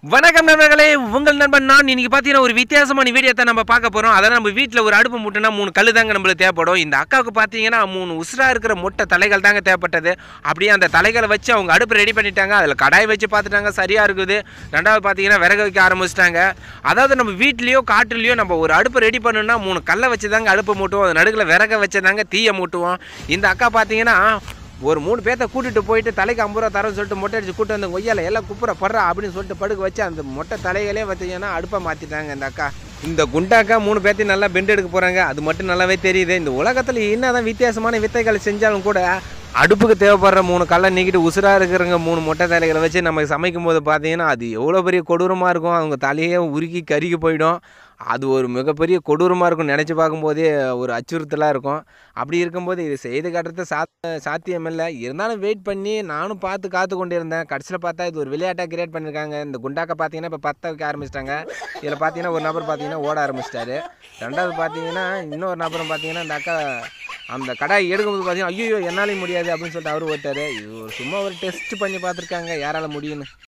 வணக்கம் நண்பர்களே உங்கள் நண்பன் நான் இன்னைக்கு பார்த்தீங்கன்னா ஒரு வித்தியாசமான வீடியோ தான் நம்ம பார்க்க போகிறோம் அதான் நம்ம வீட்டில் ஒரு அடுப்பு முட்டைனா மூணு கல் தாங்க நம்மளுக்கு தேவைப்படும் இந்த அக்காவுக்கு பார்த்தீங்கன்னா மூணு உசுரா இருக்கிற முட்டை தலைகள் தாங்க தேவைப்பட்டது அப்படியே அந்த தலைகளை வச்சு அவங்க அடுப்பு ரெடி பண்ணிட்டாங்க அதில் கடாய் வச்சு பார்த்துட்டாங்க சரியாக இருக்குது ரெண்டாவது பார்த்தீங்கன்னா விறகு வைக்க ஆரம்பிச்சிட்டாங்க அதாவது நம்ம வீட்லேயோ காட்டுலேயோ நம்ம ஒரு அடுப்பு ரெடி பண்ணணும்னா மூணு கல்லை வச்சு தாங்க அடுப்பு மூட்டுவோம் அது நடுவில் விறக வச்சு தாங்க தீயை மூட்டுவோம் இந்த அக்கா பார்த்தீங்கன்னா ஒரு மூணு பேர்த்த கூட்டிட்டு போயிட்டு தலைக்கு ஐம்பது ரூபா தரேன்னு சொல்லிட்டு மொட்டை அடிச்சு கூட்டு வந்து கொய்யால எல்லாம் குப்புற படுறா அப்படின்னு சொல்லிட்டு படுக்க வச்சு அந்த மொட்டை தலைகளே பார்த்தீங்கன்னா அடுப்பை மாற்றிட்டாங்க இந்த அக்கா இந்த குண்டாக்கா மூணு பேர்த்தையும் நல்லா பெண்ட் எடுக்க போகிறாங்க அது மட்டும் நல்லாவே தெரியுது இந்த உலகத்தில் என்னதான் வித்தியாசமான வித்தைகளை செஞ்சாலும் கூட அடுப்புக்கு தேவைப்படுற மூணு கல்லை நீக்கிட்டு உசுராக இருக்கிறவங்க மூணு மொட்டை தலைகளை வச்சு நம்ம சமைக்கும் போது பார்த்தீங்கன்னா அது எவ்வளோ பெரிய கொடூரமாக இருக்கும் அவங்க தலையே உருக்கி கருகி போயிடும் அது ஒரு மிகப்பெரிய கொடூரமாக இருக்கும் நினச்சி பார்க்கும்போதே ஒரு அச்சுறுத்தலாக இருக்கும் அப்படி இருக்கும்போது இது செய்து காட்டுறது சாத் சாத்தியம் இல்லை இருந்தாலும் வெயிட் பண்ணி நானும் பார்த்து காத்து கொண்டு இருந்தேன் கடைசியில் பார்த்தா இது ஒரு விளையாட்டாக கிரியேட் பண்ணியிருக்காங்க இந்த குண்டாக்கை பார்த்தீங்கன்னா இப்போ பற்ற வைக்க ஆரம்பிச்சிட்டாங்க இதில் பார்த்தீங்கன்னா ஒரு நபர் பார்த்தீங்கன்னா ஓட ஆரம்பிச்சிட்டாரு ரெண்டாவது பார்த்தீங்கன்னா இன்னொரு நபரும் பார்த்தீங்கன்னா இந்த அக்கா அந்த கடாய் எடுக்கும்போது பார்த்தீங்கன்னா ஐயோ என்னாலையும் முடியாது அப்படின்னு சொல்லிட்டு அவரு ஓட்டாரு இது ஒரு சும்மா ஒரு டெஸ்ட் பண்ணி பார்த்துருக்காங்க யாரால முடியும்னு